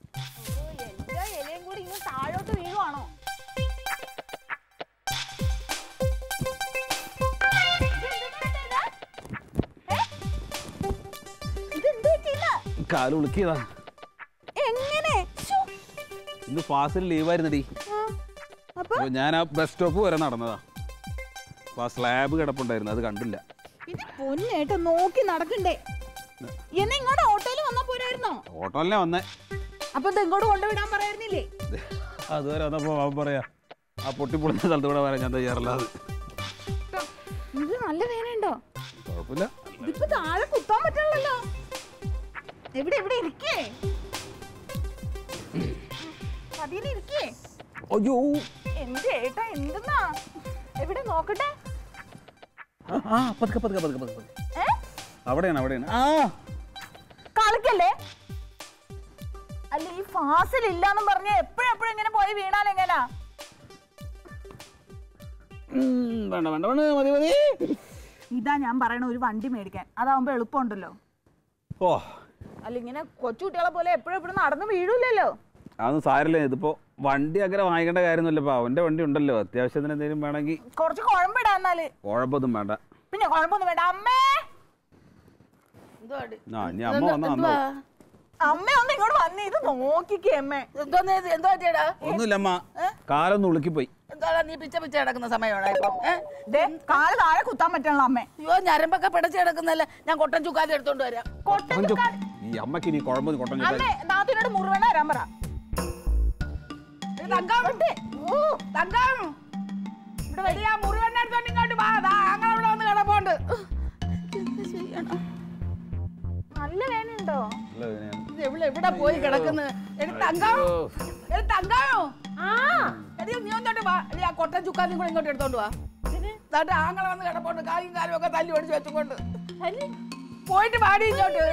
എല്ലാ ഇലയും കൂടി ഇങ്ങനെ താഴോട്ട് വീഴുവാണോ ഇതെന്ത് പറ്റിയില്ല കാല് ഉളുക്കിയതാ എങ്ങനെ ശ്ശോ. ഇന്ന് ഫാസിൽ ലീവായിരുന്നടി ആ, അപ്പൊ അപ്പൊ ഞാൻ ആ ബസ് സ്റ്റോപ്പ് വരെ നടന്നതാ അപ്പൊ ആ സ്ലാബ് കിടപ്പുണ്ടായിരുന്നു അത് കണ്ടില്ല ഇത് പൊന്നേട്ടോ നോക്കി നടക്കണ്ടേ എന്നെ ഇങ്ങോട്ട് ഓട്ടോയിൽ വന്നാ പോരായിരുന്നോ ഓട്ടോല്ലേ വന്നേ അപ്പൊ ഇത് ഇങ്ങോട്ട് കൊണ്ടുവിടാൻ പറയായിരുന്നില്ലേ അതുവരെ വന്നപ്പോ അവൻ പറയാ ആ പൊട്ടിപ്പൊളിഞ്ഞ സ്ഥലത്ത് കൂടെ വരാൻ ഞാൻ തയ്യാറല്ല അത് ഇത് നല്ല വേനയുണ്ടോ കുഴപ്പമില്ല ഇതിപ്പോ താഴെ കുത്താൻ പറ്റില്ലല്ലോ എവിടെ എവിടെ ഇരിക്കേ പതിയിൽ ഇരിക്കേ അയ്യോ എന്ത് ഏട്ടാ എന്തെന്നാ എവിടെ നോക്കട്ടെ ആ, ആ പതുക്കെ പതുക്കെ പതുക്കെ പതുക്കെ പതുക്കെ. ഏ അവിടെയാണ് അവിടെയാണ് ആ കളിക്കല്ലേ അല്ല ഈ ഫാസിൽ ഇല്ലാന്നും പറഞ്ഞ എപ്പോഴും എപ്പോഴും ഇങ്ങനെ പോയി വീണാൽ എങ്ങനാ ഉം, വേണ്ട വേണ്ട വേണ്ട മതി മതി ഇതാ ഞാൻ പറയണ ഒരു വണ്ടി മേടിക്കാൻ അതാവുമ്പോ എളുപ്പമുണ്ടല്ലോ ഓ അല്ല ഇങ്ങനെ കൊച്ചുകുട്ടികളെ പോലെ എപ്പോഴും എപ്പോഴും നടന്നു വീഴൂലല്ലോ അതൊന്നും സാരല്ലേ ഇതിപ്പോ വണ്ടി അങ്ങനെ വാങ്ങിക്കേണ്ട കാര്യമൊന്നുമില്ല ഇപ്പൊ അവന്റെ വണ്ടി ഉണ്ടല്ലോ അത്യാവശ്യത്തിന് എന്തെങ്കിലും വേണമെങ്കിൽ കുറച്ച് കുഴമ്പിടാ എന്നാല് കുഴപ്പമൊന്നും വേണ്ട പിന്നെ കുഴപ്പമൊന്നും വേണ്ട അമ്മേ ആ ഇനി അമ്മ വന്നാ വന്നോ അമ്മ ഒന്ന് ഇങ്ങോട്ട് വന്നേ ഇത് നോക്കിക്കേ അമ്മേ എന്തോന്ന് ഇത് എന്തോ പറ്റിയടാ ഒന്നുമില്ല അമ്മ കാലൊന്ന് ഉളുക്കിപ്പോയി എന്താടാ നീ പിച്ച പിച്ച കിടക്കുന്ന സമയമാണ് ഇപ്പം ഏ? ദേ കാല് താഴെ കുത്താൻ പറ്റണല്ലോ അമ്മേ അയ്യോ ഞരമ്പൊക്കെ പിടച്ച് കിടക്കുന്നല്ലേ ഞാൻ കൊട്ടൻ ചുക്കാതെ എടുത്തോണ്ട് വരാം കൊട്ടൻ കൊഞ്ചു. ചുക്കാ- ഈ അമ്മക്ക് ഇനി കുഴമ്പ് കൊട്ടൻ ചുക്കാൻ അമ്മേ നാത്തിനോട് മുറിവേണ വരാൻ പറ ഇത് തങ്കം ഓ, തങ്കം ഇവിടെ വലിയ മുറിവെണ്ണ എടുത്തോണ്ട് ഇങ്ങോട്ട് വാ ദാ ഞങ്ങൾ ഇവിടെ വന്ന് കിടപ്പുണ്ട് എന്ത് ചെയ്യണം നല്ല വേനയുണ്ടോ ഇത് എവിടെ എവിടെ പോയി കിടക്കുന്നത് എടി തങ്കം എടി തങ്കം ആ എടി നീ ഒന്നോട്ട് വാ എടി ആ കൊട്ടൻ ചുക്കാനും കൂടെ ഇങ്ങോട്ട് എടുത്തോണ്ട് വാ എന്നിട്ട് ആങ്ങളെ വന്ന് കിടപ്പുണ്ട് കാലും കാലും ഒക്കെ തല്ലി ഒടിച്ച് വെച്ചുകൊണ്ട് പോയിട്ട് പാടി ഇങ്ങോട്ട്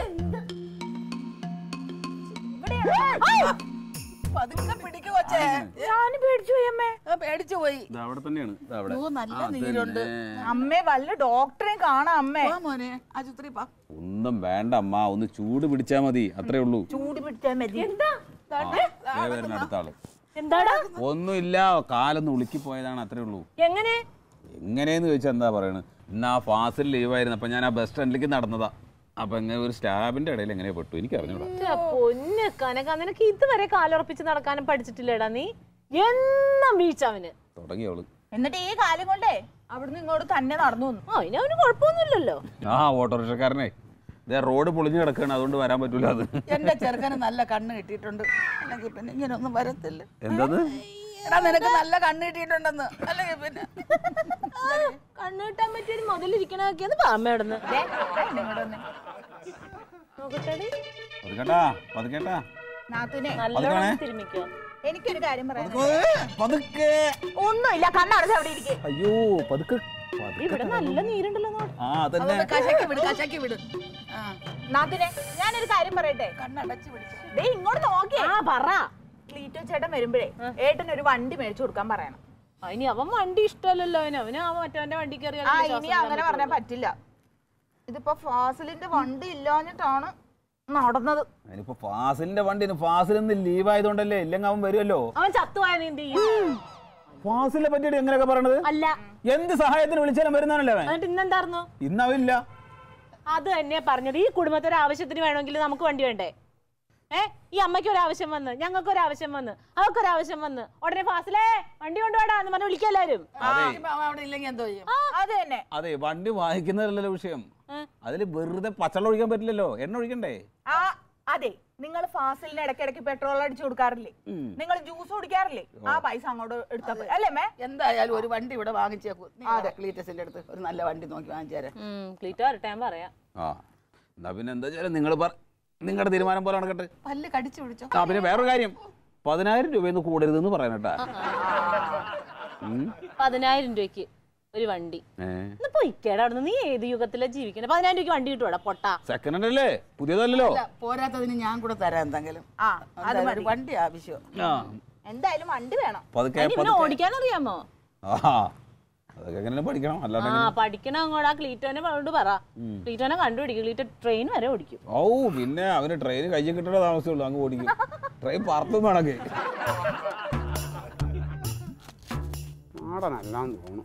പതുക്കെ പിടിക്കു കൊച്ചേ ഞാൻ പേടിച്ചു പോയി അമ്മേ ആ, പേടിച്ചു പോയി ഇത് അവിടെ തന്നെയാണ് ഇത് അവിടെ ഓ നല്ല ആ, നീരുണ്ട് അതന്നെ. അമ്മേ വല്ല ഡോക്ടറെയും കാണാം അമ്മേ വാ മോനെ ആശുപത്രി പാ ഒന്നും വേണ്ട അമ്മ ഒന്ന് ചൂട് പിടിച്ചാ മതി അത്രേ ഉള്ളൂ ചൂട് പിടിച്ചാൽ മതി എന്താ ആ, ദേ വരുന്ന അടുത്ത ആള് എന്താടാ ഒന്നുമില്ല കാലൊന്ന് ഉളുക്കി പോയതാണ് അത്രേ ഉള്ളൂ എങ്ങനെ എങ്ങനെയെന്ന് ചോദിച്ചാൽ എന്താ പറയണത് ഇന്ന് ആ ഫാസിൽ ലീവായിരുന്നു അപ്പൊ ഞാൻ ആ ബസ് സ്റ്റാൻഡിലേക്ക് നടന്നതാ അപ്പൊ ഇങ്ങനെ ഒരു സ്റ്റാബിന്റെ ഇടയിൽ എങ്ങനെ പെട്ടു എനിക്ക് അറിഞ്ഞൂടാ എന്റെ പൊന്ന് കനക നിനക്ക് ഇതുവരെ കാലുറപ്പിച്ച് നടക്കാനും പഠിച്ചിട്ടില്ലേടാ നീ എന്നും വീഴ്ചവന് തുടങ്ങിയോള് എന്നിട്ട് ഈ കാലം കൊണ്ടേ അവിടുന്ന് ഇങ്ങോട്ട് തന്നെ നടന്നു വന്നു ആ ഇനി അവന് കുഴപ്പമൊന്നുമില്ലല്ലോ ആ ഓട്ടോറിക്ഷക്കാരനെ ഇതേ റോഡ് പൊളിഞ്ഞു കിടക്കുകയാണ് അതുകൊണ്ട് വരാൻ പറ്റൂല അത് എന്റെ ചെറുക്കന് നല്ല കണ്ണ് കിട്ടിയിട്ടുണ്ട് അല്ലെങ്കിൽ പിന്നെ ഇങ്ങനെ ഒന്നും വരത്തില്ല എന്തത് എടാ നിനക്ക് നല്ല കണ്ണ് കിട്ടിയിട്ടുണ്ടെന്ന് അല്ലെങ്കിൽ പിന്നെ കണ്ണു കിട്ടാൻ പറ്റിയൊരു മുതലിരിക്കണൊക്കെയാണ് പാമ്മയോടന്ന് നോക്കട്ടെടി പതുക്കേട്ടാ പതുക്കേട്ടാ നാത്തുനെ നല്ലോണം തിരുമിക്കോ എനിക്കൊരു കാര്യം പറയാൻ പതുക്കെ ഒന്നുമില്ല കണ്ണടച്ച് അവിടെ ഇരിക്കേ അയ്യോ പതുക്കെ ഇവിടെ നല്ല നീരുണ്ടല്ലോ നോട്ട് ആ അതന്നെ അതൊന്ന് കശക്കി വിട് കശക്കി വിട് ആ നാത്തുനെ ഞാനൊരു കാര്യം പറയട്ടെ കണ്ണടച്ച് പിടിച്ചു ദേ ഇങ്ങോട്ട് നോക്കിയേ ആ പറ ക്ലീറ്റോ ചേട്ടൻ വരുമ്പോഴേ ഏട്ടൻ ഒരു വണ്ടി മേടിച്ചു കൊടുക്കാൻ പറയണം അതിന് അവൻ വണ്ടി ഇഷ്ടമല്ലല്ലോ അവന് അവന് ആ മറ്റവന്റെ വണ്ടി കയറി ആ ഇനി അങ്ങനെ പറഞ്ഞാൽ പറ്റില്ല ഇതിപ്പോ ഫാസിലിന്റെ വണ്ടി ഇല്ലാഞ്ഞിട്ടാണ് നടന്നത് അതിനിപ്പോ ഫാസിലിന്റെ വണ്ടി ഫാസിൽ നിന്ന് ലീവ് ആയതുകൊണ്ടല്ലേ ഇല്ലെങ്കിൽ അവൻ വരുമല്ലോ അവൻ ചത്തുപോയ നീ എന്ത് ചെയ്യും ഫാസിലിനെ പറ്റിയിട്ട് എങ്ങനെയൊക്കെ പറയണത് അല്ല എന്ത് സഹായത്തിന് വിളിച്ചാലും വരുന്നാണല്ലേ അവൻ എന്നിട്ട് ഇന്നെന്തായിരുന്നു ഇന്ന് അവനില്ല അത് തന്നെ പറഞ്ഞത് ഈ കുടുംബത്തെ ഒരു ആവശ്യത്തിന് വേണമെങ്കിൽ നമുക്ക് വണ്ടി വേണ്ടേ ഏ ഈ അമ്മയ്ക്ക് ഒരു ആവശ്യം വന്ന് ഞങ്ങൾക്ക് ഒരു ആവശ്യം വന്ന് അവർക്ക് ഒരു ആവശ്യം വന്ന് ഉടനെ ഫാസിലേ വണ്ടി കൊണ്ടുപോടാ എന്ന് പറഞ്ഞ് വിളിക്കാം എല്ലാവരും ഇപ്പൊ അവൻ അവിടെ ഇല്ലെങ്കിൽ എന്തോ ചെയ്യും അത് തന്നെ അതെ വണ്ടി വാങ്ങിക്കുന്നതല്ലല്ലോ വിഷയം അതിൽ വെറുതെ പച്ചവെള്ളം ഒഴിക്കാൻ പറ്റില്ലല്ലോ എണ്ണ ഒഴിക്കണ്ടേ ആ അതെ നിങ്ങൾ ഫാസിലിന് ഇടയ്ക്കിടയ്ക്ക് പെട്രോൾ അടിച്ചു കൊടുക്കാറില്ലേ നിങ്ങൾ ജ്യൂസ് കുടിക്കാറില്ലേ ആ പൈസ അങ്ങോട്ട് എടുത്താ പോയി അല്ലേ മേ എന്തായാലും ഒരു വണ്ടി ഇവിടെ വാങ്ങിച്ചേക്കൂ ക്ലീറ്റസിന്റെ അടുത്ത് ഒരു നല്ല വണ്ടി നോക്കി വാങ്ങിച്ചു തരാം ക്ലീറ്റോ വരട്ടെ ഞാൻ പറയാം ആ എന്നാ പിന്നെ എന്താ വെച്ചാൽ നിങ്ങൾ നിങ്ങളുടെ തീരുമാനം പോലെ നടക്കട്ടെ പല്ല് കടിച്ചു പിടിച്ചോ ആ പിന്നെ വേറൊരു കാര്യം പതിനായിരം രൂപയൊന്നും കൂടരുതെന്ന് പറയാനട്ടാ പതിനായിരം രൂപയ്ക്ക് ഒരു വണ്ടി ഒന്ന് പൊയ്ക്കേടാ അവിടുന്ന് നീ ഏത് യുഗത്തിലാ ജീവിക്കണേ പതിനായിരം രൂപയ്ക്ക് വണ്ടി കിട്ടുവാടാ പൊട്ടാ സെക്കൻഡ് ഹാൻഡ് അല്ലേ പുതിയതല്ലല്ലോ അല്ല, പോരാത്തതിന് ഞാൻ കൂടെ തരാം എന്തെങ്കിലും ആ അത് എന്തായാലും ഒരു വണ്ടി ആവശ്യം ആ എന്തായാലും വണ്ടി വേണം പതുക്കെ അതിന് ഇവനെ പതുക്കെ ഓടിക്കാൻ അറിയാമോ ആ അതൊക്കെ എങ്ങനെ പഠിക്കണം ആ അല്ലാണ്ട് പഠിക്കണം അങ്ങോട്ട് ആ ക്ലീറ്റോനെ പറഞ്ഞോണ്ട് പറ ക്ലീറ്റോനെ കണ്ടുപിടിക്കും ക്ലീറ്റോ ട്രെയിൻ വരെ ഓടിക്കും ഓ പിന്നെ അവന് ട്രെയിൻ കയ്യിൽ കിട്ടേണ്ട താമസമുള്ളൂ അങ്ങ് ഓടിക്കും ട്രെയിൻ പറത്തും വേണമെങ്കിൽ നാടനല്ലാന്ന് തോന്നുന്നു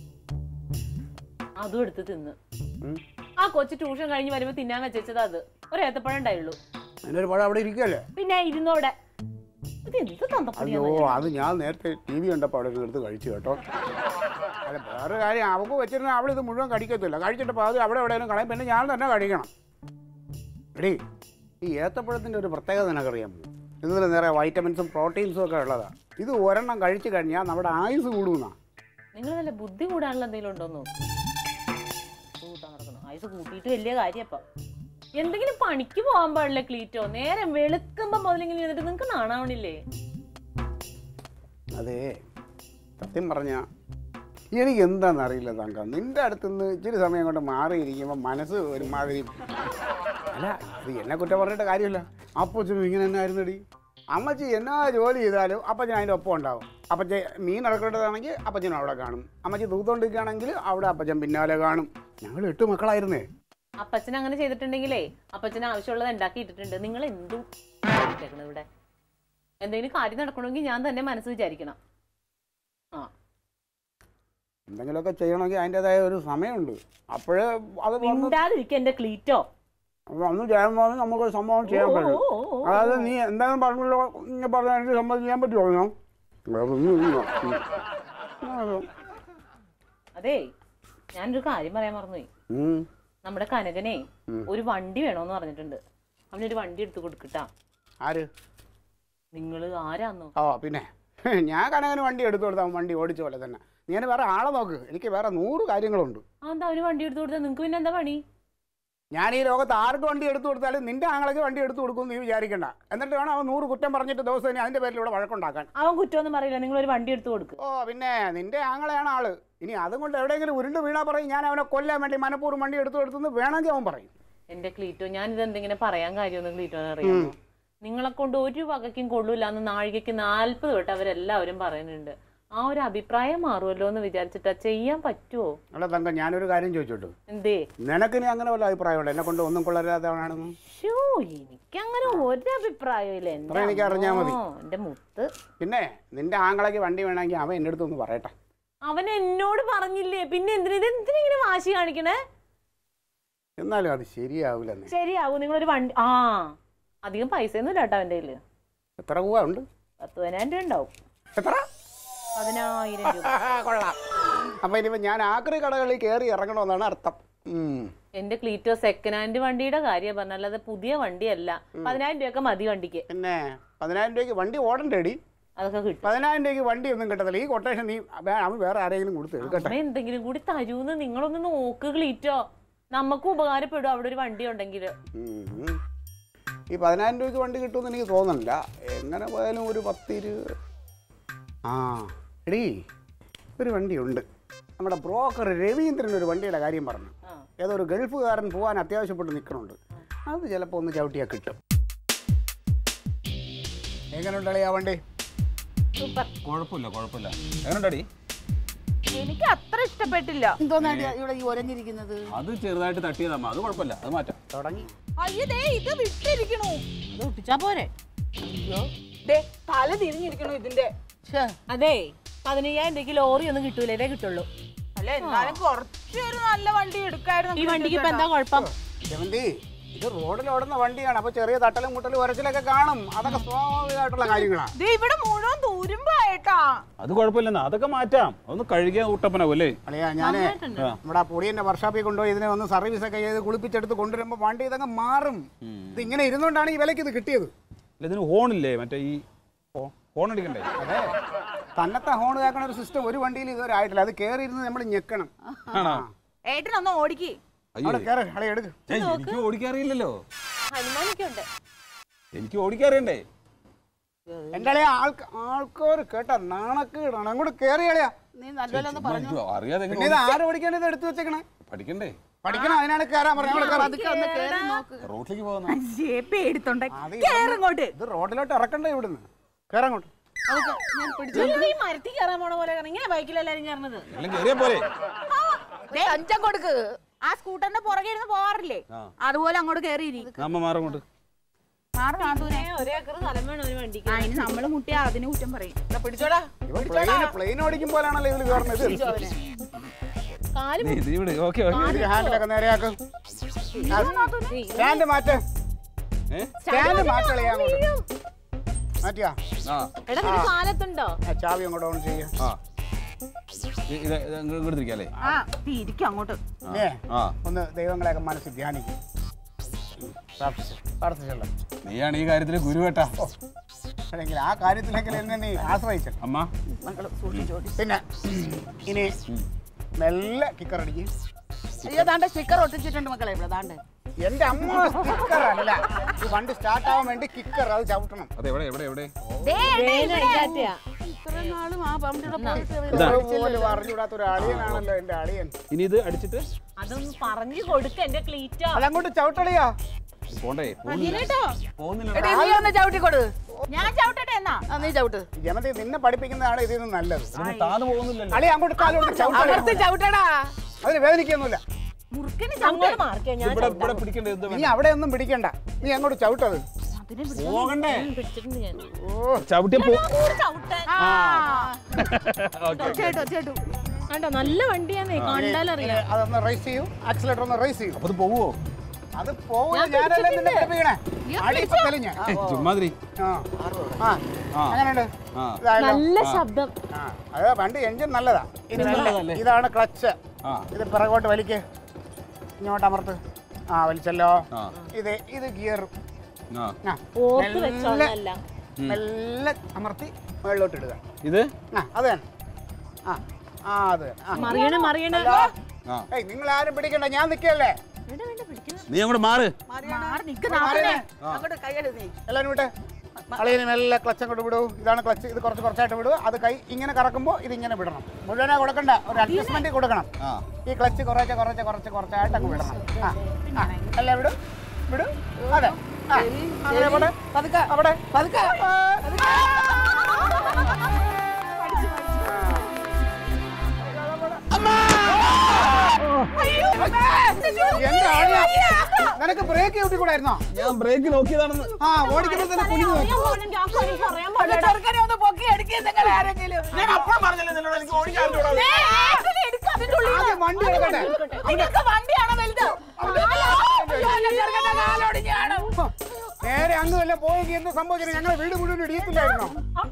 അതും എടുത്ത് തിന്ന് ഉം. ആ കൊച്ചു ട്യൂഷൻ കഴിഞ്ഞ് വരുമ്പോ തിന്നാൻ വെച്ചത് അത് ഒരു ഏത്തപ്പഴം ഉണ്ടായുള്ളൂ അതിൻ്റെ ഒരു പഴം അവിടെ ഇരിക്കുകയല്ലേ പിന്നെ ഇരുന്നോടെ ഇത് എന്ത് തന്തപ്പടിയാ അയ്യോ അത് ഞാൻ നേരത്തെ ടി വി കണ്ടപ്പോൾ അവിടെ നിന്ന് എടുത്ത് കഴിച്ചു കേട്ടോ അല്ല വേറെ കാര്യം അവൾക്ക് വെച്ചിരുന്ന അവൾ ഇത് മുഴുവൻ കഴിക്കത്തില്ല കഴിച്ചിട്ട് അത് അവിടെ എവിടെയും കളയും പിന്നെ ഞാൻ തന്നെ കഴിക്കണം എടീ ഈ ഏത്തപ്പഴത്തിൻ്റെ ഒരു പ്രത്യേകത നിനക്കറിയാമോ ഇതിൽ നിറയെ വൈറ്റമിൻസും പ്രോട്ടീൻസും ഒക്കെ ഉള്ളതാണ് ഇത് ഒരെണ്ണം കഴിച്ചു കഴിഞ്ഞാൽ നമ്മുടെ ആയുസ് കൂടുമെന്നാ നിങ്ങൾ വല്ല ബുദ്ധി കൂടാനുള്ള എന്തെങ്കിലും ഉണ്ടോന്ന് നോക്ക് കൂട്ടാൻ നടക്കണം ആയുസ് കൂട്ടിയിട്ട് വലിയ കാര്യപ്പ എന്തെങ്കിലും പണിക്ക് പോകാൻ പാടില്ല ക്ലീറ്റോ നേരെ വെളുക്കുമ്പോ മുതലിങ്ങനെ ഇരുന്നിട്ട് നിങ്ങക്ക് നാണാവണില്ലേ അതെ സത്യം പറഞ്ഞ എനിക്ക് എന്താണെന്ന് അറിയില്ല തങ്ക നിന്റെ അടുത്തുനിന്ന് ഇച്ചിരി സമയം കൊണ്ട് മാറിയിരിക്കുമ്പോൾ മനസ്സ് ഒരുമാതിരി അല്ല ഇത് എന്നെ കുറ്റം പറഞ്ഞിട്ട് കാര്യമില്ല അപ്പച്ചനും ഇങ്ങനെ തന്നെ ആയിരുന്നടി അമ്മച്ചി എന്നാ ജോലി ചെയ്താലും അപ്പച്ചൻ അതിൻ്റെ ഒപ്പം ഉണ്ടാവും അപ്പച്ചൻ മീൻ ഇറക്കേണ്ടതാണെങ്കിൽ അപ്പച്ചനും അവിടെ കാണും അമ്മച്ചി തൂത്തോണ്ടിരിക്കുകയാണെങ്കിൽ അവിടെ അപ്പച്ചൻ പിന്നാലെ കാണും ഞങ്ങൾ എട്ട് മക്കളായിരുന്നേ അപ്പച്ചൻ അങ്ങനെ ചെയ്തിട്ടുണ്ടെങ്കിലേ അപ്പച്ചന് ആവശ്യമുള്ളത് ഉണ്ടാക്കി ഇട്ടിട്ടുണ്ട് നിങ്ങൾ എന്തും ഇട്ടേക്കണത് ഇവിടെ എന്തെങ്കിലും കാര്യം നടക്കണമെങ്കിൽ ഞാൻ തന്നെ മനസ്സ് വിചാരിക്കണം ആ എന്തെങ്കിലുമൊക്കെ ചെയ്യണമെങ്കിൽ അതിൻ്റെതായ ഒരു സമയമുണ്ട് അപ്പോഴേ അത് വന്ന് മിണ്ടാതിരിക്കുക എന്റെ ക്ലീറ്റോ അന്ന് ചെയ്യാൻ നമുക്ക് ഒരു സംഭവം ചെയ്യാൻ ഓ, പറ്റും ഓ, ഓ, ഓ. അതായത് നീ എന്തായാലും പറഞ്ഞല്ലോ നീ പറഞ്ഞ എനിക്ക് സമ്മതം ചെയ്യാൻ പറ്റുമോ ഞാൻ വേറൊന്നും ഇല്ല. ഉം. ഉം. അതേ ഞാനൊരു കാര്യം പറയാൻ മറന്നുപോയി ഉം. നമ്മുടെ കനകനെ ഉം. ഒരു വണ്ടി വേണോന്ന് പറഞ്ഞിട്ടുണ്ട് അവനൊരു വണ്ടി എടുത്ത് കൊടുക്കട്ടാ ആര് നിങ്ങള് ആരാന്നോ ഓ പിന്നെ ഞാൻ കനകന് വണ്ടി എടുത്തു കൊടുത്താൽ അവൻ വണ്ടി ഓടിച്ച പോലെ തന്നെ നീ എന്നെ വേറെ ആളെ നോക്ക് എനിക്ക് വേറെ നൂറ് കാര്യങ്ങളുണ്ട് ആ എന്താ അവന് വണ്ടി എടുത്ത് കൊടുത്താൽ നിങ്ങക്ക് പിന്നെ എന്താ പണി ഞാൻ ഈ ലോകത്ത് ആർക്ക് വണ്ടി എടുത്തു കൊടുത്താലും നിന്റെ ആങ്ങളൊക്കെ വണ്ടി എടുത്തു കൊടുക്കും നീ വിചാരിക്കണ്ട എന്നിട്ട് വേണം അവൻ നൂറ് കുറ്റം പറഞ്ഞിട്ട് ദിവസം ഇനി അതിന്റെ പേരിൽ ഇവിടെ വഴക്കുണ്ടാക്കാൻ അവൻ കുറ്റമൊന്നും പറയില്ല നിങ്ങൾ ഒരു വണ്ടി എടുത്ത് കൊടുക്ക് ഓ പിന്നെ നിന്റെ ആങ്ങളെയാണ് ആള് ഇനി അതും കൊണ്ട് എവിടെയെങ്കിലും ഉരുണ്ട് വീണാ പറയും ഞാൻ അവനെ കൊല്ലാൻ വേണ്ടി മനഃപൂർവ്വം വണ്ടി എടുത്തു കൊടുത്തെന്ന് വേണമെങ്കിൽ അവൻ പറയും എന്റെ ക്ലീറ്റോ ഞാൻ ഇത് എന്തെങ്കിലും പറയാൻ കാര്യമൊന്നും ക്ലീറ്റോന്ന് അറിയാമോ നിങ്ങളെ കൊണ്ട് ഒരു വകയ്ക്കും കൊള്ളൂല എന്ന് നാഴികയ്ക്ക് നാല്പത് തൊട്ട് അവരെല്ലാവരും പറയുന്നുണ്ട് ആ ഒരു അഭിപ്രായം മാറുമല്ലോ എന്ന് വിചാരിച്ചിട്ടാ ചെയ്യാൻ പറ്റുമോ അല്ല തങ്ക ഞാനൊരു കാര്യം ചോദിച്ചോട്ടു എന്തേ നിനക്ക് ഇനി അങ്ങനെ വല്ല അഭിപ്രായമുണ്ട് എന്നെ കൊണ്ട് ഒന്നും കൊള്ളരുതാത്തവനാണെന്ന് ഷോ എനിക്കങ്ങനെ ഒരു അഭിപ്രായം ഇല്ല അത്ര എനിക്ക് അറിഞ്ഞാ മതി. എന്റെ മുത്ത് പിന്നെ നിന്റെ ആങ്ങളയ്ക്ക് വണ്ടി വേണമെങ്കിൽ അവൻ എൻ്റെ അടുത്തൊന്ന് പറയട്ടെ അവൻ എന്നോട് പറഞ്ഞില്ലേ പിന്നെ എന്തിനാ ഇത് എന്തിനാ ഇങ്ങനെ വാശി കാണിക്കണേ എന്നാലും അത് ശരിയാവില്ലെന്നേ ശരിയാവും നിങ്ങളൊരു വണ്ടി ആ അധികം പൈസ ഒന്നും ഇല്ല കേട്ടോ അവന്റെ കയ്യില് എത്ര രൂപ ഉണ്ട് പത്ത് പതിനായിരം രൂപ ഉണ്ടാവും എത്ര പതിനായിരം രൂപ കൊള്ളാം അപ്പം ഇനിയിപ്പോൾ ഞാൻ ആക്രി കടകളിൽ കയറി ഇറങ്ങണമെന്നാണ് അർത്ഥം ഉം. എന്റെ ക്ലീറ്റോ സെക്കൻഡ് ഹാൻഡ് വണ്ടിയുടെ കാര്യം പറഞ്ഞാൽ അത് പുതിയ വണ്ടിയല്ല പതിനായിരം രൂപയൊക്കെ മതി വണ്ടിക്ക് പിന്നെ പതിനായിരം രൂപയ്ക്ക് വണ്ടി ഓടണ്ടേടി അതൊക്കെ കിട്ടും പതിനായിരം രൂപയ്ക്ക് വണ്ടി ഒന്നും കിട്ടത്തില്ല ഈ കൊട്ടേഷൻ നീ വേ- അവൻ വേറെ ആരെങ്കിലും കൊടുത്ത് എടുക്കട്ടെ അമ്മ എന്തെങ്കിലും കൂടി തരൂന്ന് നിങ്ങളൊന്ന് നോക്ക് ക്ലീറ്റോ നമുക്ക് ഉപകാരപ്പെടും അവിടെ ഒരു വണ്ടി ഉണ്ടെങ്കിൽ ഉം, ഉം. ഈ പതിനായിരം രൂപയ്ക്ക് വണ്ടി കിട്ടുമെന്ന് എനിക്ക് തോന്നുന്നില്ല എങ്ങനെ പോയാലും ഒരു പത്ത് ഇരുപത് ആ എടീ ഒരു വണ്ടിയുണ്ട് നമ്മുടെ ബ്രോക്കർ രവീന്ദ്രൻ ഒരു വണ്ടിയുടെ കാര്യം പറഞ്ഞു ആ. ഏതോ ഒരു ഗൾഫുകാരൻ പോകാൻ അത്യാവശ്യപ്പെട്ട് നിൽക്കണുണ്ട് അത് ചിലപ്പോൾ ഒന്ന് ചവിട്ടിയാൽ കിട്ടും എങ്ങനെയുണ്ടളി ആ വണ്ടി സൂപ്പർ കുഴപ്പമില്ല കുഴപ്പമില്ല എങ്ങനെയുണ്ടടി എനിക്ക് അത്ര ഇഷ്ടപ്പെട്ടില്ല എന്തോന്നാ ഇവിടെ ഈ ഒരഞ്ഞിരിക്കുന്നത് അത് ചെറുതായിട്ട് തട്ടിയതമ്മ അത് കുഴപ്പമില്ല അത് മാറ്റാം തുടങ്ങി അയ്യോ ദേ ഇത് വിട്ടിരിക്കണു അത് ഒട്ടിച്ചാ പോരെ ദേ തല തിരിഞ്ഞിരിക്കണു ഇതിന്റെ ഛേ, അതെ പതിനയ്യായിരം രൂപയ്ക്ക് ലോറി ഒന്നും കിട്ടൂല ഇതേ കിട്ടുള്ളൂ അല്ല എന്നാലും കുറച്ചൊരു നല്ല വണ്ടി എടുക്കായിരുന്നു ഈ വണ്ടിക്ക് ഇപ്പൊ എന്താ കുഴപ്പം ജമന്തി ഇത് റോഡിൽ ഓടുന്ന വണ്ടിയാണ് അപ്പോൾ ചെറിയ തട്ടലും മുട്ടലും ഉരച്ചിലൊക്കെ കാണും അതൊക്കെ സ്വാഭാവികമായിട്ടുള്ള കാര്യങ്ങളാണ് ദേ ഇവിടെ മുഴുവൻ തൂരുമ്പായിട്ടാ അത് കുഴപ്പമില്ലെന്നാ അതൊക്കെ മാറ്റാം അതൊന്ന് കഴുകിയാൽ ഊട്ടപ്പനാവല്ലേ അളിയാ ഞാൻ നമ്മുടെ ആ പൊടിയന്റെ വർഷാപ്പിൽ കൊണ്ടുപോയി ഇതിനെ ഒന്ന് സർവീസ് ഒക്കെ ചെയ്ത് കുളിപ്പിച്ചെടുത്ത് കൊണ്ടുവരുമ്പോൾ വണ്ടി ഇതങ്ങ് മാറും ഇത് ഇങ്ങനെ ഇരുന്നുകൊണ്ടാണ് ഈ വിലക്ക് ഇത് കിട്ടിയത് അല്ല ഇതിന് ഹോണില്ലേ മറ്റേ ഈ ഹോൺ അടിക്കണ്ടേ അതെ തന്നത്തെ ഹോൺ കേൾക്കണ ഒരു സിസ്റ്റം ഒരു വണ്ടിയിൽ ഇതുവരെ ആയിട്ടില്ല അത് കയറി ഇരുന്ന് നമ്മൾ ഞെക്കണം ആണോ ഏട്ടനൊന്ന് ഓടിക്ക് അയ്യോ അവിടെ കയറി അളി എടുക്ക് ഏയ്, എനിക്ക് ഓടിക്കാറിയില്ലല്ലോ ഹനുമാനൊക്കെ ഉണ്ട് എനിക്ക് ഓടിക്കാറിയണ്ടേ എൻ്റെ അളിയ ആൾക്ക് ആൾക്കാർ കേട്ട നാണക്കേടാണ് അങ്ങോട്ട് കയറി അളിയാ നീ നല്ലപോലെ ഒന്ന് പറഞ്ഞു അയ്യോ, അറിയാതെ പിന്നെ എങ്ങനെ ഇത് ആര് പഠിക്കാൻ ഇത് എടുത്തു വെച്ചേക്കണേ പഠിക്കണ്ടേ പഠിക്കണം അതിനാണ് കയറാൻ പറഞ്ഞത് പതുക്കെ ഒന്ന് കേറി നോക്ക് റോട്ടിലേക്ക് പോകുന്ന അയ്യേ, പേടിത്തൊണ്ട അത് കേറങ്ങോട്ട് ഇത് റോഡിലോട്ട് ഇറക്കണ്ടേ ഇവിടുന്ന് കയറങ്ങോട്ട് പതുക്കെ ഞാൻ പിടിച്ചു ഈ മരത്തിൽ കയറാൻ പോണ പോലെ കയറണം. ഇങ്ങനെ ബൈക്കിലെല്ലാരും കയറണത് അല്ലെങ്കിൽ കയറിയാ പോലെ അഞ്ചം കൊടുക്ക് ആ സ്കൂട്ടറിന്റെ പുറകെ ഇരുന്ന് പോവാറില്ലേ ആ. അതുപോലെ അങ്ങോട്ട് കേറിയിരി നമ്മ മാറും കൊണ്ട് മാറി നാത്തൂനെ ഒരേ ഏക്കർ സ്ഥലം വേണം ഒരു വണ്ടിക്ക് ആ ഇനി നമ്മള് മുട്ടിയാ അതിന് കുറ്റം പറയും ഇതാ പിടിച്ചോടാ ഇവൻ പ്ലെയിൻ പ്ലെയിൻ ഓടിക്കും പോലാണല്ലോ ഇവള് കയറുന്നത് കാല് നീ ഇത് ഇവിടെ ഓക്കെ ഓക്കെ ഹാൻഡിലൊക്കെ നേരെയാക്കും സ്റ്റാൻഡ് മാറ്റ് സ്റ്റാൻഡ് മാറ്റളയാ അങ്ങോട്ട് മാറ്റിയാ ആ എടാ നിന്റെ കാലത്തുണ്ടോ ആ ചാവി അങ്ങോട്ട് ഓൺ ചെയ്യാം ആ ഇത് ഇത് ഇത് ഇങ്ങോട്ട് തിരിക്കാല്ലേ ആ തിരിക്കും അങ്ങോട്ട് ഏ ആ ഒന്ന് ദൈവങ്ങളെയൊക്കെ മനസ്സിൽ ധ്യാനിക്കും പ്രാർത്ഥിച്ചു പ്രാർത്ഥിച്ചല്ലോ നീയാണ് ഈ കാര്യത്തിൽ ഗുരു കേട്ടാ അല്ലെങ്കിൽ ആ കാര്യത്തിലെങ്കിലും എന്നെ നീ ആശ്രയിച്ചല്ലോ അമ്മ മക്കള് സൂക്ഷിച്ചോടി പിന്നെ ഇനി മെല്ലെ കിക്കർ അടിക്കും അയ്യോ ദാണ്ട് സ്റ്റിക്കർ ഒട്ടിച്ചിട്ടുണ്ട് മക്കളെ ഇവിടെ ദാണ്ട് എന്റെ അമ്മ സ്റ്റിക്കർ അല്ല ഈ വണ്ടി സ്റ്റാർട്ട് ആവാൻ വേണ്ടി കിക്കർ അത് ചവിട്ടണം അതെ എവിടെ എവിടെ എവിടെ ഇത്രയും നാളും ആ പമ്പിയുടെ പോയിട്ട് ഇതാ. പോലും അറിഞ്ഞൂടാത്ത ഒരു അളിയനാണല്ലോ എന്റെ അളിയൻ ഇനി ഇത് അടിച്ചിട്ട് അതൊന്ന് പറഞ്ഞു കൊടുക്ക എന്റെ ക്ലീറ്റോ അതങ്ങോട്ട് ചവിട്ടളിയാ പോണ്ടേ പോകുന്നില്ല എടി, നീ ഒന്ന് ചവിട്ടിക്കൊടു ഞാൻ ചവിട്ടട്ടെ എന്നാ ആ നീ ചവിട്ട് ജനത നിന്നെ പഠിപ്പിക്കുന്നതാണ് ഇതിൽ നിന്ന് നല്ലത് താന്ന് പോകുന്നില്ലല്ലോ അളി അങ്ങോട്ട് കാലോട്ട് ചവിട്ടളി അമർത്തി ചവിട്ടടാ അതിന് വേദനിക്കൊന്നുമില്ല മുറുക്കിന് അങ്ങോട്ട് മാർക്കേ ഞാൻ ഇവിടെ ഇവിടെ പിടിക്കേണ്ടത് എന്ത് നീ അവിടെ ഒന്നും പിടിക്കണ്ട നീ അങ്ങോട്ട് ചവിട്ടത് പോകണ്ടേ പിടിച്ചിട്ടുണ്ട് ഞാൻ ഓ ചവിട്ടിയ പോ ചവിട്ടാൻ ഓക്കെ ചേട്ടോ ചേട്ടു കണ്ടോ നല്ല വണ്ടിയാന്നേ കണ്ടാലറിയാം ഇനി അതൊന്ന് റേസ് ചെയ്യൂ ആക്സിലേറ്റർ ഒന്ന് റേസ് ചെയ്യൂ അപ്പൊ ഇത് പോവോ അത് പോവില്ല ഞാനല്ലേ നിന്നെ പഠിപ്പിക്കണേ അളി ഇപ്പൊ തെളിഞ്ഞ ചുമ്മാതിരി ആ ആ ആ. അങ്ങനെയുണ്ട് ആ ഇതായല്ലോ നല്ല ശബ്ദം ആ അത് വണ്ടി എഞ്ചിൻ നല്ലതാ ഇത് നല്ലതല്ലേ? ഇതാണ് ക്ലച്ച് ആ ഇത് പിറകോട്ട് വലിക്ക് ഇങ്ങോട്ട് അമർത്ത് ആ വലിച്ചല്ലോ ആ ഇത് ഇത് ഗിയർ ആ ആ ഓർത്ത് വെച്ചോളല്ല മെല്ലെ അമർത്തി മുകളിലോട്ട് ഇടുക ഇത് ആ അത് തന്നെ ആ ആ അത് തന്നെ. ആ. മറിയണ മറിയണ ആ ഏയ് നിങ്ങൾ ആരും പിടിക്കണ്ട ഞാൻ നിൽക്കല്ലേ നീ അങ്ങോട്ട് മാറ് മാറി നിക്ക് മാറിയേ. അങ്ങോട്ട് കൈയെടു നീ എല്ലാവരും വിട്ടെ അളിയന് മെല്ലെ ക്ലച്ച് അങ്ങോട്ട് വിടൂ ഇതാണ് ക്ലച്ച് ഇത് കുറച്ച് കുറച്ചായിട്ട് വിടൂ അത് കൈ ഇങ്ങനെ കറക്കുമ്പോൾ ഇത് ഇങ്ങനെ വിടണം മുഴുവനാ കൊടുക്കണ്ട ഒരു അഡ്ജസ്റ്റ്മെന്റ് കൊടുക്കണം ആ ഈ ക്ലച്ച് കുറച്ച് കുറച്ച് കുറച്ച് കുറച്ചായിട്ട് അങ്ങ് വിടണം ആ ആ അല്ല വിടൂ വിടൂ അതെ ആ അങ്ങനെ പോട്ടെ പതുക്കെ അവിടെ പതുക്കെ എന്റെ ആളിയാ നിനക്ക് ബ്രേക്ക് ചവിട്ടിക്കൂടായിരുന്നോ ഞാൻ ബ്രേക്ക് നോക്കിയതാണെന്ന് ആ ഓടിക്കുമ്പോൾ തന്നെ കുഞ്ഞു നോക്കി ഒന്ന് ചെറുക്കനെ ഒന്ന് പൊക്കി എടുക്കേ നിങ്ങൾ ആരെങ്കിലും ഞാൻ അപ്പോഴും പറഞ്ഞല്ലേ നിന്നോട് എനിക്ക് ഓടിക്കാൻ അറിഞ്ഞൂടാ. ആദ്യം വണ്ടി എടുക്കട്ടെ നിങ്ങൾക്ക് വണ്ടിയാണോ വലുത് ചെറുക്കന്റെ കാലോടിഞ്ഞാണ് നേരെ അങ്ങ് വല്ല പോയെങ്കിൽ എന്ത് സംഭവിച്ചിട്ട് ഞങ്ങളെ വീട് മുഴുവൻ ഇടിയത്തില്ലായിരുന്നോ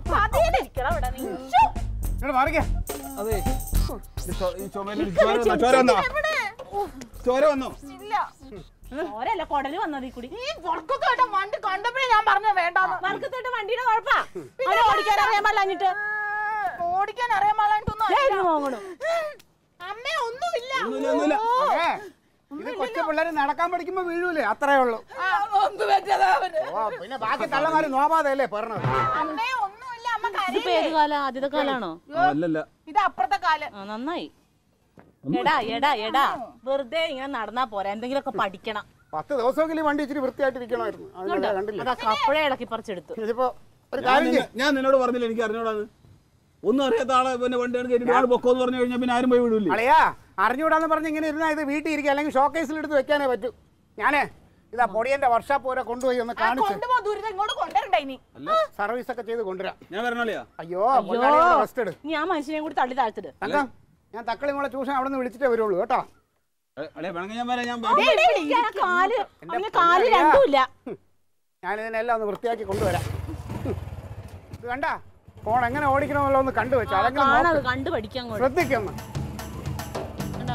നിങ്ങൾ മാറിക്കേ അതെ ഇത് ചോ- ഈ ചുമലിൽ ചോര വന്നോ? ചോര വന്നോ ചോര വന്നോ ഇല്ല ഓരല്ല കൊടല് വന്നത് ഈ കുടി ഈ പുറക്കത്തോട്ടം വണ്ടി കണ്ടപ്പോഴേ ഞാൻ പറഞ്ഞു വേണ്ടാന്ന് വർക്കത്തോട്ട് വണ്ടിയുടെ കുഴപ്പാ അവരെ ഓടിക്കാൻ അറിയാൻ പാടില്ലാഞ്ഞിട്ട് ഓടിക്കാൻ അറിയാൻ പാടായിട്ടൊന്നും ദേ വാങ്ങണം അമ്മ ഒന്നുമില്ല ഒന്നുമില്ല ഒന്നുമില്ല ഏ, ഇത് കൊച്ചു പിള്ളേര് നടക്കാൻ പഠിക്കുമ്പോ വീഴൂലേ അത്രേ ഉള്ളൂ ഒന്ന് വെച്ചതാ അവന് ഓ പിന്നെ ബാക്കി തള്ളമാര് നോവാതെ അല്ലേ പറഞ്ഞത് അമ്മേ ഒന്നുമില്ല അമ്മ ഇതിപ്പോ ഏത് കാലാ ആദ്യത്തെ കാലാണോ ആ, അല്ലല്ല ഇത് അപ്പുറത്തെ കാല് ആ നന്നായി എടാ എടാ എടാ വെറുതെ ഇങ്ങനെ നടന്നാ പോരാ എന്തെങ്കിലുമൊക്കെ പഠിക്കണം പത്ത് ദിവസമെങ്കിലും ഈ വണ്ടി ഇച്ചിരി വൃത്തിയായിട്ടിരിക്കണമായിരുന്നു അത് ഞാൻ കണ്ടില്ല അതൊക്കെ അപ്പഴേ ഇളക്കി പറിച്ചെടുത്തു ഇതിപ്പോ ഒരു ഞാൻ കാര്യം നിന്നെ- ചെയ്യ്. ഞാൻ നിന്നോട് പറഞ്ഞില്ല എനിക്ക് അറിഞ്ഞൂടാന്ന് ഒന്നും അറിയാത്ത ആളെ പിന്നെ വണ്ടിയാണ് കയറ്റിട്ട് ആൾ പൊക്കോന്ന് പറഞ്ഞു കഴിഞ്ഞാൽ പിന്നെ ആരും പോയി വിടൂല്ലേ അളിയാ അറിഞ്ഞൂടാന്ന് പറഞ്ഞ് ഇങ്ങനെ ഇരുന്നാ ഇത് വീട്ടിൽ ഇരിക്കുക അല്ലെങ്കിൽ ഷോക്കേസിൽ എടുത്ത് വെക്കാനേ പറ്റൂ ഞാനേ ഇതാ പൊടിയന്റെ വർഷാപ്പ് വരെ കൊണ്ടുപോയി ഒന്ന് കാണിച്ച് കൊണ്ടുപോ ദുരിതം ഇങ്ങോട്ട് കൊണ്ടുവരണ്ട ഇനി സർവീസ് ഒക്കെ ചെയ്ത് കൊണ്ടുവരാം ഞാൻ വരണോളിയാ അയ്യോ റെസ്റ്റ് എടു നീ ആ മനുഷ്യനെ കൂടി തള്ളി താഴ്ത്തിട് തങ്കം ഞാൻ തക്കളി മോളെ ട്യൂഷൻ അവിടെ നിന്ന് വിളിച്ചിട്ടേ വരുള്ളൂ കേട്ടോ അളിയ വേണമെങ്കിൽ ഞാൻ വരാം ഞാൻ ദേ, ദേ, ഇരിക്കാൻ ആ കാല് അവന് കാല് രണ്ടുമില്ല ഞാൻ ഇതിനെല്ലാം ഒന്ന് വൃത്തിയാക്കി കൊണ്ടുവരാം ഹും. ഇത് കണ്ട ഫോൺ എങ്ങനെ ഓടിക്കണമെന്നുള്ള ഒന്ന് കണ്ടു വെച്ചു അതെങ്കിലും കാണത് നോക്ക്. കണ്ടു പഠിക്കാൻ കൂടെ ശ്രദ്ധിക്കുന്നു കണ്ടോ?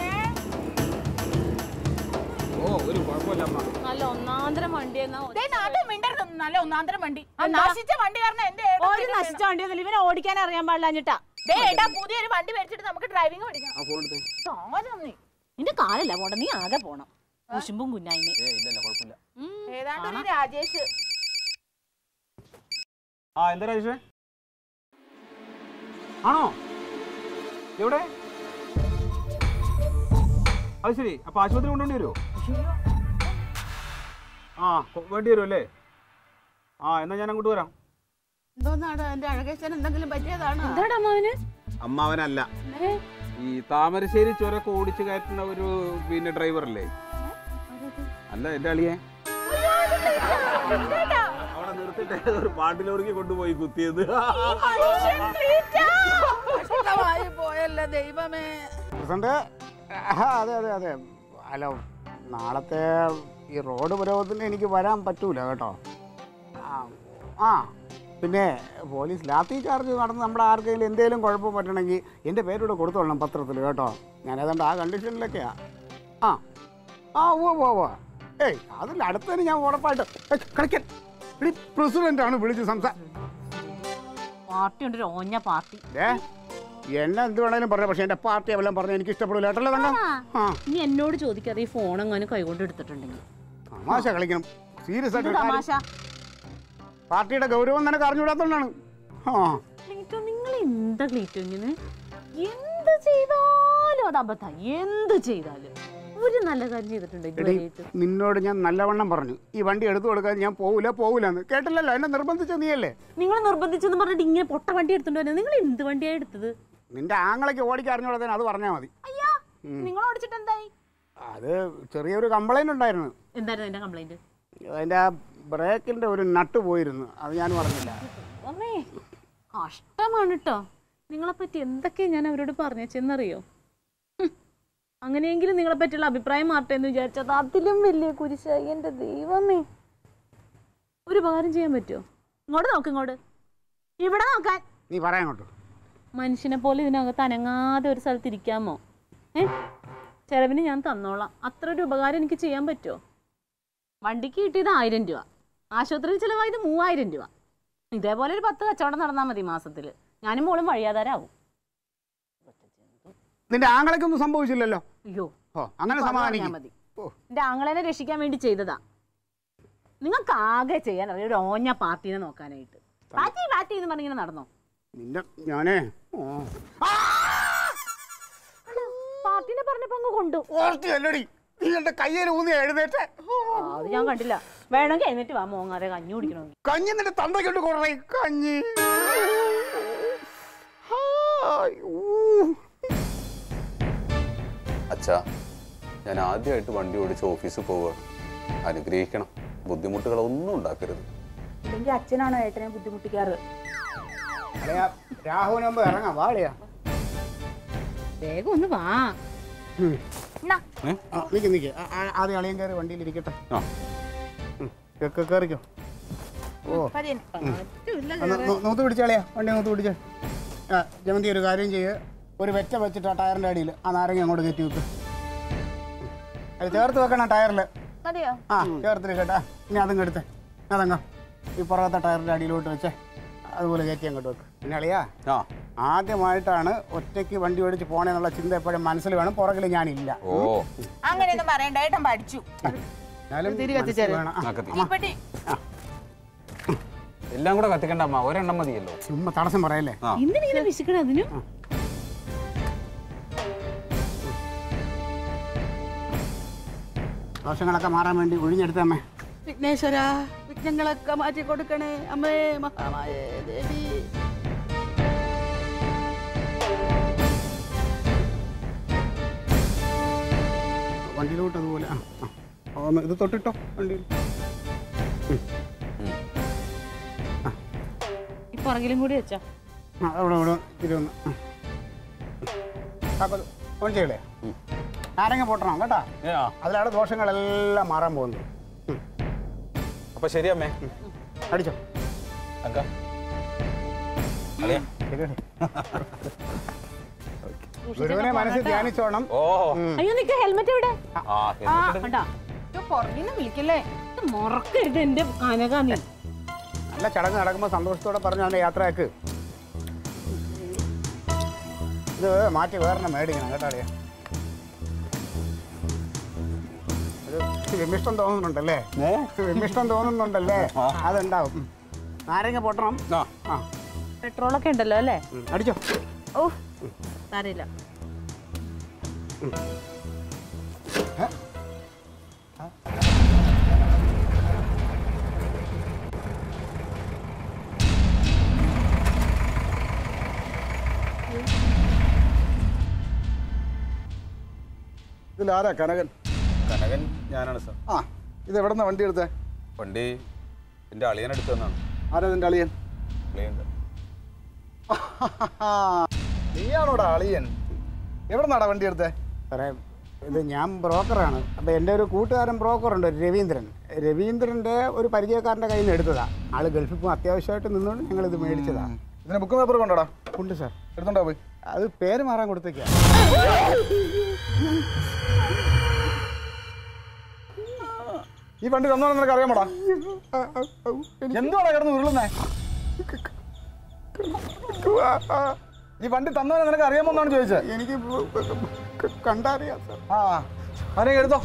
ഓ ഒരു കുഴപ്പമില്ല അമ്മ നല്ല ഒന്നാന്തരം വണ്ടി എന്നാ ദേ നാട്ടിൽ മിണ്ടരുത് നല്ല ഒന്നാന്തരം വണ്ടി ആ നശിച്ച വണ്ടി കാരണം എന്റെ ഏട്ടൻ ഒരു നശിച്ച വണ്ടി ഒന്നുമില്ല ഇവനെ ഓടിക്കാൻ അറിയാൻ പാടില്ലാഞ്ഞിട്ടാ ദേ ഏട്ടാ പുതിയൊരു വണ്ടി മേടിച്ചിട്ട് നമുക്ക് ഡ്രൈവിംഗ് പഠിക്കണം ആ ഫോൺ എടുത്തേ തോന്നുന്നു നീ നിന്റെ കാലല്ല പോണ്ട നീ ആകെ പോണം കുശുമ്പും കുഞ്ഞായ്മ ഏ ഇല്ലല്ല കുഴപ്പമില്ല ഏതാണ്ട് ഒരു രാജേഷ് ആ എന്താ രാജേഷേ ആണോ എവിടെ അത് ശരി അപ്പൊ ആശുപത്രി കൊണ്ടുപോണ്ടി വരുമോ ആ കൊ- വേണ്ടി വരും അല്ലേ ആ എന്നാ ഞാൻ അങ്ങോട്ട് വരാം എന്തോന്നാണ് എന്റെ അഴകേശൻ എന്തെങ്കിലും പറ്റിയതാണ് എന്താടാ മോന് അമ്മാവനല്ല ഈ താമരശ്ശേരി ചുരമൊക്കെ ഓടിച്ചു കയറ്റുന്ന ഒരു പിന്നെ ഡ്രൈവർ അല്ലേ അല്ല എന്റെ അളിയെ ചേട്ടാ, അവിടെ നിർത്തിട്ട് ഒരു പാട്ടിലോർക്ക് കൊണ്ടുപോയി കുത്തിയത് മനുഷ്യൻ ക്ലീറ്റാ. കഷ്ടമായി പോയല്ലേ ദൈവമേ പ്രസിഡന്റ് ആ, അതെ അതെ അതെ അല്ല നാളത്തെ ഈ റോഡ് പുരോഗത്തിന് എനിക്ക് വരാൻ പറ്റൂല കേട്ടോ ആ, ആ പിന്നെ പോലീസ് ലാത്തി ചാർജ് നടന്ന് നമ്മുടെ ആർക്കെങ്കിലും എന്തെങ്കിലും കുഴപ്പം പറ്റണമെങ്കിൽ എൻ്റെ പേരൂടെ കൊടുത്തോളണം പത്രത്തിൽ കേട്ടോ ഞാൻ ഏതാണ്ട് ആ കണ്ടീഷനിലൊക്കെയാ ആ ആ ഉവ്വ ഉവ്വ ഉവ്വ ഏയ് അതിൽ അടുത്തതിന് ഞാൻ ഉറപ്പായിട്ട് ഏയ്, കളിക്കാൻ എടി പ്രസിഡൻ്റാണ് വിളിച്ച് സംസാ പാർട്ടി ഉണ്ട് ഒരു ഓഞ്ഞ പാർട്ടി ഏ എന്നെ എന്ത് വേണേലും പറയാം പക്ഷേ എൻ്റെ പാർട്ടി എല്ലാം പറഞ്ഞാൽ എനിക്ക് ഇഷ്ടപ്പെടില്ല കേട്ടല്ലോ തങ്കം ആ ഇനി എന്നോട് ചോദിക്കാതെ ഈ ഫോൺ എങ്ങാനും കൈകൊണ്ട് എടുത്തിട്ടുണ്ടെങ്കിൽ തമാശ കളിക്കണം സീരിയസ് ആയിട്ട് ഒരു കാര്യം. തമാശ പാർട്ടിയുടെ ഗൗരവം നിനക്ക് അറിഞ്ഞുകൂടാത്തോണ്ടാണ് ആ ക്ലീറ്റോ നിങ്ങൾ എന്താ ക്ലീറ്റോ ഇങ്ങനെ എന്ത് ചെയ്താലും അത് അബദ്ധ എന്ത് ചെയ്താലും ഒരു നല്ല കാര്യം ചെയ്തിട്ടുണ്ട് എടി ഇതുവരെയായിട്ട് നിന്നോട് ഞാൻ നല്ലവണ്ണം പറഞ്ഞു ഈ വണ്ടി എടുത്തു കൊടുക്കാൻ ഞാൻ പോവില്ല പോവില്ലെന്ന് കേട്ടില്ലല്ലോ എന്നെ നിർബന്ധിച്ച നീയല്ലേ നിങ്ങൾ നിർബന്ധിച്ചെന്ന് പറഞ്ഞിട്ട് ഇങ്ങനെ പൊട്ട വണ്ടി എടുത്തോണ്ട് വന്നത് നിങ്ങൾ എന്ത് വണ്ടിയാ എടുത്തത് നിന്റെ ആങ്ങളയ്ക്ക് ഓടിക്കാൻ അറിഞ്ഞുകൂടാതെ അത് പറഞ്ഞാൽ മതി അയ്യാ നിങ്ങൾ ഓടിച്ചിട്ട് എന്തായി അത് ചെറിയൊരു കംപ്ലൈന്റ് ഉണ്ടായിരുന്നു എന്തായിരുന്നു എന്റെ കംപ്ലൈന്റ് അതിൻ്റെ ആ ബ്രേക്കിൻ്റെ ഒരു നട്ട് പോയിരുന്നു അത് ഞാൻ പറഞ്ഞില്ല അമ്മേ കഷ്ടമാണ് കേട്ടോ നിങ്ങളെ പറ്റി എന്തൊക്കെയാ ഞാൻ അവരോട് പറഞ്ഞെന്നറിയോ അങ്ങനെയെങ്കിലും നിങ്ങളെ പറ്റിയുള്ള അഭിപ്രായം മാറട്ടെ എന്ന് വിചാരിച്ചത് അതിലും വലിയ കുരിശായി എന്റെ ദൈവമേ ഒരു ഉപകാരം ചെയ്യാൻ പറ്റുമോ ഇങ്ങോട്ട് നോക്ക് ഇങ്ങോട്ട് ഇവിടെ നോക്കാൻ നീ പറയാൻ കേട്ടോ മനുഷ്യനെ പോലെ ഇതിനകത്ത് അനങ്ങാതെ ഒരു സ്ഥലത്ത് ഇരിക്കാമോ ഏ ചെലവിന് ഞാൻ തന്നോളാം അത്ര ഒരു ഉപകാരം എനിക്ക് ചെയ്യാൻ പറ്റുമോ വണ്ടിക്ക് കിട്ടിയത് ആയിരം രൂപ ആശുപത്രിയിൽ ചിലവായത് മൂവായിരം രൂപ ഇതേപോലെ ഒരു പത്ത് കച്ചവടം നടന്നാൽ മതി മാസത്തിൽ ഞാനും മോളും വഴിയാധാരാവും നിന്റെ ആങ്ങളയ്ക്കൊന്നും സംഭവിച്ചില്ലല്ലോ അയ്യോ ഓ അങ്ങനെ ഇപ്പൊ അത് പറഞ്ഞാ സമാധാനിക്കും മതി ഓ എന്റെ ആങ്ങളെനെ രക്ഷിക്കാൻ വേണ്ടി ചെയ്തതാ നിങ്ങൾക്ക് ആകെ ചെയ്യാൻ അറിയാം ഒരു ഓഞ്ഞ പാർട്ടീനെ നോക്കാനായിട്ട് പാർട്ടി പാർട്ടി എന്ന് പറഞ്ഞിങ്ങനെ നടന്നോ നിന്റെ ഞാനേ ഓ പാർട്ടീനെ പറഞ്ഞപ്പോ അങ്ങ് കൊണ്ടു ഓർത്തി അല്ലടി നീ എന്റെ കയ്യിൽ ഊന്നി എഴുന്നേറ്റ് ആ, അത് ഞാൻ കണ്ടില്ല വേണമെങ്കിൽ എന്നിട്ട് വാ മോങ്ങാതെ കഞ്ഞി കുടിക്കണമെങ്കിൽ കഞ്ഞി നിന്റെ തന്തയ്ക്കൊണ്ട് കൊടുറേ കഞ്ഞി ഹായ്, ഊ. അച്ഛാ ഞാൻ ആദ്യമായിട്ട് വണ്ടി ഓടിച്ച് ഓഫീസിൽ പോവുകയാണ് അനുഗ്രഹിക്കണം ബുദ്ധിമുട്ടുകളൊന്നും ഉണ്ടാക്കരുത് ഇല്ലെങ്കിൽ അച്ഛനാണോ ഏട്ടനെ ബുദ്ധിമുട്ടിക്കാറ് അളിയാ, രാഹുവിന് മുമ്പ് ഇറങ്ങാം വാളിയാ വേഗം ഒന്ന് വാ നിക്ക് നിക്ക് ആ, ആ, ആദ്യം അളിയൻ കയറി വണ്ടിയിൽ ഇരിക്കട്ടെ ആ ഉം, കേ- കേ- കേറിക്കോ ഓ പതിയൻ നൂത്ത് പിടിച്ചാളിയാ വണ്ടി നൂത്ത് പിടിച്ചേ ആ ജമന്തി ഒരു കാര്യം ചെയ്യ് ഒരു വെച്ച വെച്ചിട്ട് ആ ടയറിൻ്റെ അടിയിൽ ആ നാരങ്ങ അങ്ങോട്ട് കയറ്റി വെക്ക് അത് ചേർത്ത് വെക്കണം ടയറിൽ മതിയോ ആ ചേർത്തിട്ട് കേട്ടാ ഇനി അതും എടുത്തേ അതങ്ങ ഈ പുറകത്തെ ടയറിൻ്റെ അടിയിലോട്ട് വെച്ചേ അതുപോലെ കയറ്റി അങ്ങോട്ട് വെക്ക് പിന്നെ അളിയാ ആ ആദ്യമായിട്ടാണ് ഒറ്റയ്ക്ക് വണ്ടി ഓടിച്ച് പോണേന്നുള്ള ചിന്ത എപ്പോഴും മനസ്സിൽ വേണം പുറകിൽ ഞാനില്ല ഓ അങ്ങനെയൊന്നും പറയണ്ട ഏട്ടൻ പഠിച്ചു എന്നാലും തിരി മനസ്സിൽ കത്തിച്ചേരെ. വേണം. ആ, ആ, കത്തി. തീപ്പെട്ടി എല്ലാം കൂടെ കത്തിക്കണ്ട അമ്മ ഒരെണ്ണം മതിയല്ലോ ചുമ്മാ തടസ്സം പറയല്ലേ ആ എന്തിനിങ്ങനെ വിശക്കണം അതിന് ദോഷങ്ങളൊക്കെ മാറാൻ വേണ്ടി ഒഴിഞ്ഞെടുത്തമ്മേ വിഘ്നേശ്വര വിഘ്നങ്ങളൊക്കെ മാറ്റി കൊടുക്കണേ അമ്മേ മഹാമായേ ദേവി വണ്ടിയിലോട്ട് അതുപോലെ ആ ആ ഒന്ന് ഇത് തൊട്ടിട്ടോ വണ്ടിയിൽ ഈ പുറകിലും കൂടി വെച്ചോ ആ അവിടെ ഇവിടെ ഇത്തിരി ഒന്ന് ആ. താക്കോൽ ഓൺ ചെയ്യലേ നാരങ്ങ പൊട്ടണം കേട്ടാ ഏ, ആ അതിലാണ് ദോഷങ്ങളെല്ലാം മാറാൻ പോകുന്നത് ഉം. അപ്പൊ ശരി അമ്മേ അടിച്ചോ അങ്ക അളിയാ ശരിയല്ലേ ഗുരുവിനെ മനസ്സിൽ ധ്യാനിച്ചോണം ഓ അയ്യോ നിക്ക ഹെൽമെറ്റ് എവിടെ ആ എന്നിട്ട് കണ്ടാ പുറകിന്ന് വിളിക്കല്ലേ ഇത് മുറക്കരുത് എന്റെ കനക നീ നല്ല ചടങ്ങ് നടക്കുമ്പോൾ സന്തോഷത്തോടെ പറഞ്ഞു അവൻ്റെ യാത്രയാക്ക് ഇത് മാറ്റി വേറെ മേടിക്കണം കേട്ടോ അറിയാം ഇത് വിമിഷ്ടം തോന്നുന്നുണ്ടല്ലേ വിമിഷ്ടം തോന്നുന്നുണ്ടല്ലേ അതുണ്ടാവും ഉം. നാരങ്ങ പൊട്ടണം ആ ആ പെട്രോളൊക്കെ ഉണ്ടല്ലോ അല്ലേ ഉം. അടിച്ചോ ഓ സാരമില്ല ഇതിലാരാ കനകൻ കനകൻ ഞാനാണ് സാർ ആ ഇത് എവിടെ നിന്ന് വണ്ടി എടുത്തേ വണ്ടി എൻ്റെ അളിയൻ എടുത്തു തന്നാണ് ആരാ നിന്റെ അളിയൻ അളിയുണ്ട് നീയാണോടാ അളിയൻ എവിടെ നടാ വണ്ടി എടുത്തേ സാറേ ഇത് ഞാൻ ബ്രോക്കറാണ് അപ്പോൾ എൻ്റെ ഒരു കൂട്ടുകാരൻ ബ്രോക്കറുണ്ട് ഒരു രവീന്ദ്രൻ രവീന്ദ്രൻ്റെ ഒരു പരിചയക്കാരൻ്റെ കയ്യിൽ നിന്ന് എടുത്തതാണ് ആൾ ഗൾഫിൽ പോകും അത്യാവശ്യമായിട്ട് നിന്നുകൊണ്ട് ഞങ്ങളിത് മേടിച്ചതാണ് ഇതിന് ബുക്ക് പേപ്പർ കൊണ്ടോടാ ഉണ്ട് സാർ എടുത്തോണ്ടാ പോയി അത് പേര് മാറാൻ കൊടുത്തേക്കാ ഈ വണ്ടി തന്നോ നിനക്ക് അറിയാമോടാ എന്തുവാടാ കിടന്ന് ഉരുളുന്നേ ഈ വണ്ടി തന്നോ നിനക്ക് അറിയാമോ എന്നാണ് ചോദിച്ചത് എനിക്ക് ക- കണ്ടറിയാം സാർ ആ അവനെ എടുത്തോ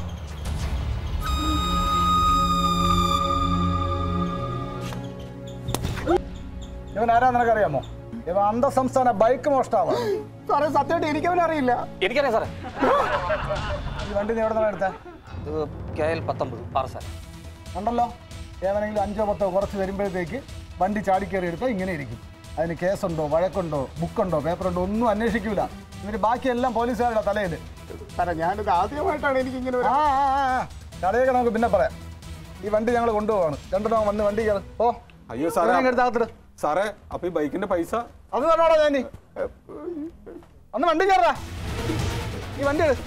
ഇവൻ ആരാ നിനക്ക് അറിയാമോ ഇവൻ അന്തസംസ്ഥാന ബൈക്ക് മോഷ്ടാവാ സാറേ സത്യമായിട്ട് എനിക്കവനെ അറിയില്ല എനിക്കറിയാം സാറേ ഈ വണ്ടി നീ എവിടെ നിന്നാണ് എടുത്തേ ഇത് കെ എൽ പത്തൊമ്പത് പാറസാല ഉണ്ടല്ലോ ഏവനെങ്കിലും അഞ്ചോ പത്തോ കുറച്ച് വരുമ്പോഴത്തേക്ക് വണ്ടി ചാടിക്കയറി എടുത്താൽ ഇങ്ങനെ ഇരിക്കും അതിന് കേസുണ്ടോ വഴക്കുണ്ടോ ബുക്കുണ്ടോ പേപ്പറുണ്ടോ ഒന്നും അന്വേഷിക്കൂല എന്നിട്ട് ബാക്കിയെല്ലാം പോലീസുകാരുടെ തലയിൽ സാറേ ഞാനിത് ആദ്യമായിട്ടാണ് എനിക്കിങ്ങനെ ഒരു ആ ആ, ആ, ആ. കടയൊക്കെ നമുക്ക് പിന്നെ പറയാം ഈ വണ്ടി ഞങ്ങൾ കൊണ്ടുപോവാണ് രണ്ടെണ്ണം വന്ന് വണ്ടി കയറി ഓ അയ്യോ സാറേ എടുത്ത് അകത്തിട് സാറേ അപ്പൊ ഈ ബൈക്കിന്റെ പൈസ അത് തന്നോടാ ഞാൻ അന്ന് വണ്ടി കയറാ ഈ വണ്ടി എടു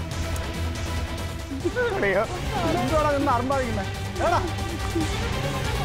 എന്തുവാടാ നിന്ന് അറമ്പാതിരിക്കുന്നേ ഏടാ